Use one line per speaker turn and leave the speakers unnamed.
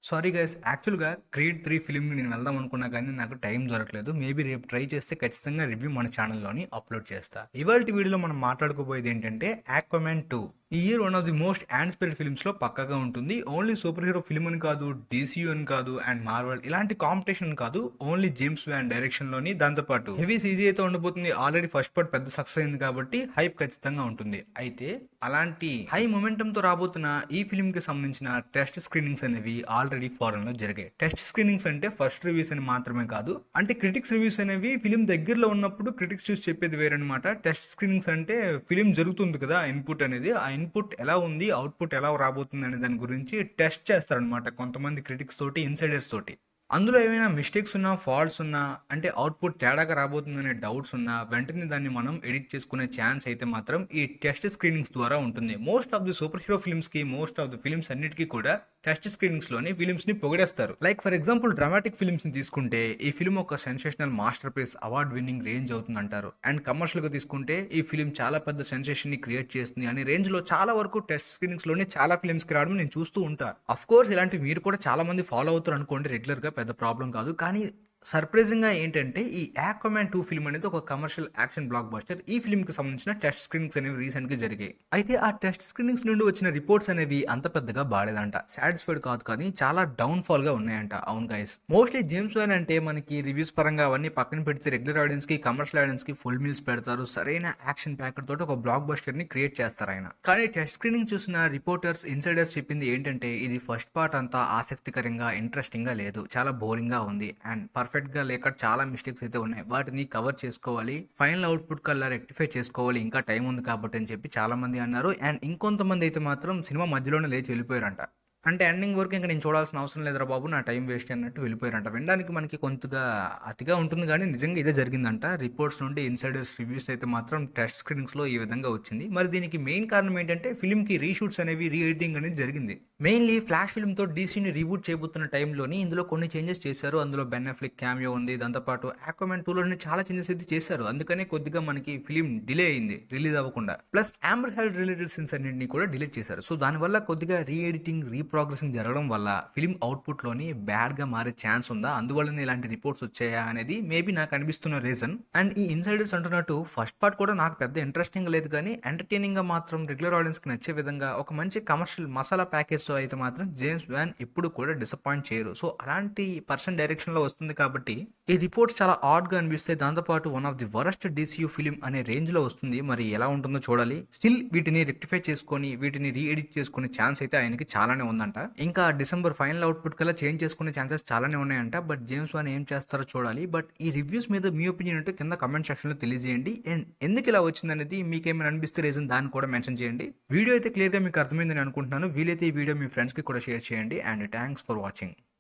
sorry guys యాక్చువల్గా creed three ఫిలింకి నేను వెళ్దాం అనుకున్నా కానీ నాకు టైం దొరకలేదు మేబీ రేపు ట్రై చేస్తే ఖచ్చితంగా రివ్యూ మన ఛానల్లోని అప్లోడ్ చేస్తా ఇవాళ వీడియోలో మనం మాట్లాడుకోబోయేది ఏంటంటే ఆక్వమెన్ టూ ఈ year one of the most inspired films లో పక్కగా ఉంటుంది ఓన్లీ సూపర్ హీరో ఫిల్మ్ అని కాదు డీసీయూ అని కాదు అండ్ మార్వల్ ఇలాంటి కాంపిటీషన్ కాదు ఓన్లీ జేమ్స్ వ్యాన్ డైరెక్షన్ లోని దాంతోపాటు హెవీ సీజీ అయితే ఉండబోతుంది ఆల్రెడీ ఫస్ట్ పార్ట్ పెద్ద సక్సెస్ అయింది కాబట్టి హైప్ ఖచ్చితంగా ఉంటుంది అయితే అలాంటి హై మొమెంటం తో రాబోతున్న ఈ ఫిల్మ్ కి సంబంధించిన టెస్ట్ స్క్రీనింగ్స్ అనేవి ఆల్రెడీ ఫారెన్ లో జరిగాయి టెస్ట్ స్క్రీనింగ్స్ అంటే ఫస్ట్ రివ్యూస్ అని మాత్రమే కాదు అంటే క్రిటిక్స్ రివ్యూస్ అనేవి ఫిలిం దగ్గరలో ఉన్నప్పుడు క్రిటిక్స్ చూసి చెప్పేది వేరనమాట టెస్ట్ స్క్రీనింగ్స్ అంటే ఫిలిం జరుగుతుంది కదా ఇన్పుట్ అనేది ఆ ఇన్పుట్ ఎలా ఉంది అవుట్పుట్ ఎలా రాబోతుంది అనే దాని గురించి టెస్ట్ చేస్తారనమాట కొంతమంది క్రిటిక్స్ తోటి ఇన్సైడర్స్ తోటి అందులో ఏమైనా మిస్టేక్స్ ఉన్నా ఫాల్ట్స్ ఉన్నా అంటే అవుట్పుట్ తేడాగా రాబోతుందనే డౌట్స్ ఉన్నా వెంటనే దాన్ని మనం ఎడిట్ చేసుకునే ఛాన్స్ అయితే మాత్రం ఈ టెస్ట్ స్క్రీనింగ్స్ ద్వారా ఉంటుంది most of the super hero films కి మోస్ట్ ఆఫ్ ది ఫిల్మ్స్ అన్నిటికీ కూడా టెస్ట్ స్క్రీనింగ్స్ లోని ఫిల్మ్స్ ని పొగిడేస్తారు like for example dramatic films ని తీసుకుంటే ఈ ఫిల్మ్ ఒక sensational master piece award winning range అవుతుంది అంటారు అండ్ కమర్షియల్ గా తీసుకుంటే ఈ ఫిల్మ్ చాలా పెద్ద సెన్సేషన్ ని క్రియేట్ చేస్తుంది అనే రేంజ్ లో చాలా వరకు టెస్ట్ స్క్రీనింగ్స్ లోనే చాలా ఫిల్మ్స్ కి రావడం నేను చూస్తూ ఉంటా అఫ్ కోర్స్ ఇలాంటి మీరు కూడా చాలా మంది ఫాలో అవుతారు అనుకోండి రెగ్యులర్ గా పెద్ద ప్రాబ్లం కాదు కానీ సర్ప్రైజింగ్ గా ఏంటంటే ఈ యాక్వమ్యాన్ టూ ఫిల్మ్ అనేది ఒక కమర్షియల్ యాక్షన్ బ్లాక్ బస్టర్ ఈ ఫిల్మ్ కి సంబంధించిన టెస్ట్ స్క్రీనింగ్స్ అనేవి రీసెంట్ గా జరిగాయి అయితే ఆ టెస్ట్ స్క్రీనింగ్స్ నుండి వచ్చిన రిపోర్ట్స్ అనేవి అంత పెద్దగా బాలేదంట సాటిస్ఫైడ్ కాదు కానీ చాలా డౌన్ ఫాల్ గా ఉన్నాయంట అవును గైస్ మోస్ట్లీ జేమ్స్ వైన్ అంటే మనకి రివ్యూస్ పరంగా అవన్నీ పక్కన పెడితే రెగ్యులర్ ఆడియన్స్ కి కమర్షియల్ ఆడియన్స్ కి ఫుల్ మీల్స్ పెడతారు సరైన యాక్షన్ ప్యాకెట్ తోటి ఒక బ్లాక్ బస్టర్ ని క్రియేట్ చేస్తారు ఆయన కానీ టెస్ట్ స్క్రీనింగ్ చూసిన రిపోర్టర్స్ ఇన్సైడర్స్ చెప్పింది ఏంటంటే ఇది ఫస్ట్ పార్ట్ అంతా ఆసక్తికరంగా ఇంట్రెస్టింగ్ గా లేదు చాలా బోరింగ్ గా ఉంది అండ్ పర్ఫెక్ట్ గా లేక చాలా మిస్టేక్స్ అయితే ఉన్నాయి వాటిని కవర్ చేసుకోవాలి ఫైనల్ అవుట్పుట్ కల్లా రెక్టిఫై చేసుకోవాలి ఇంకా టైం ఉంది కాబట్టి అని చెప్పి చాలా మంది అన్నారు అండ్ ఇంకొంతమంది అయితే మాత్రం సినిమా మధ్యలోనే లేచి వెళ్ళిపోయారంట అంటే ఎండింగ్ వరకు ఇంకా నేను చూడాల్సిన అవసరం లేదురా బాబు నా టైం వేస్ట్ అన్నట్టు వెళ్ళిపోయారంట వినడానికి మనకి కొంతగా అతిగా ఉంటుంది కానీ నిజంగా ఇదే జరిగిందంట రిపోర్ట్స్ నుండి ఇన్సైడర్స్ రివ్యూస్ అయితే మాత్రం టెస్ట్ స్క్రీనింగ్స్ లో ఈ విధంగా వచ్చింది మరి దీనికి మెయిన్ కారణం ఏంటంటే ఫిల్మ్ కి రీషూట్స్ అనేవి రీ ఎడిటింగ్ అనేది జరిగింది మెయిన్లీ ఫ్లాష్ ఫిల్మ్ తో డీసీని రీబూట్ చేయబోతున్న టైంలోని ఇందులో కొన్ని చేంజెస్ చేశారు అందులో బెన్ అఫ్లిక్ క్యామియో ఉంది దాంతోపాటు ఆక్వమెన్ టూలోని చాలా చేంజెస్ అయితే చేశారు అందుకనే కొద్దిగా మనకి ఫిలిం డిలే అయింది రిలీజ్ అవ్వకుండా plus Amber Heard related scenes అన్నింటినీ కూడా డిలీట్ చేశారు సో దానివల్ల కొద్దిగా రీ ఎడిటింగ్ రీ ప్రోగ్రెసింగ్ జరగడం వల్ల ఫిలిం అవుట్పుట్ లోని బ్యాడ్ గా మారే ఛాన్స్ ఉందా అందువల్లనే ఇలాంటి రిపోర్ట్స్ వచ్చాయా అనేది మేబీ నాకు అనిపిస్తున్న రీజన్ అండ్ ఈ ఇన్సైడర్స్ అంటున్నట్టు ఫస్ట్ పార్ట్ కూడా నాకు పెద్ద ఇంట్రెస్టింగ్ లేదు కానీ ఎంటర్టైనింగ్ గా మాత్రం రెగ్యులర్ ఆడియన్స్ కి నచ్చే విధంగా ఒక మంచి కమర్షియల్ మసాలా ప్యాకేజ్ తో అయితే మాత్రం జేమ్స్ వ్యాన్ ఎప్పుడు కూడా డిసప్పాయింట్ చేయరు సో అలాంటి పర్సన్ డైరెక్షన్ లో వస్తుంది కాబట్టి ఈ రిపోర్ట్స్ చాలా ఆడ్ గా అనిపిస్తాయి దాంతోపాటు one of the worst DCU film అనే రేంజ్ లో వస్తుంది మరి ఎలా ఉంటుందో చూడాలి స్టిల్ వీటిని రెక్టిఫై చేసుకొని వీటిని రీ ఎడిట్ చేసుకునే ఛాన్స్ అయితే ఆయనకి చాలానే ఉందంట ఇంకా డిసెంబర్ ఫైనల్ అవుట్పుట్ కల్లా చేంజ్ చేసుకునే ఛాన్సెస్ చాలానే ఉన్నాయంట బట్ జేమ్స్ వాన్ ఏం చేస్తారో చూడాలి బట్ ఈ రివ్యూస్ మీద మీ ఒపీనియన్ అంటే కింద కమెంట్ సెక్షన్ లో తెలియజేయండి అండ్ ఎందుకు ఇలా వచ్చింది అనేది మీకు ఏమైనా అనిపిస్తే రీజన్ దాన్ని కూడా మెన్షన్ చేయండి వీడియో అయితే క్లియర్ గా మీకు అర్థమైందని అనుకుంటున్నాను వీలైతే ఈ వీడియో మీ ఫ్రెండ్స్ కి కూడా షేర్ చేయండి అండ్ థ్యాంక్స్ ఫర్ వాచింగ్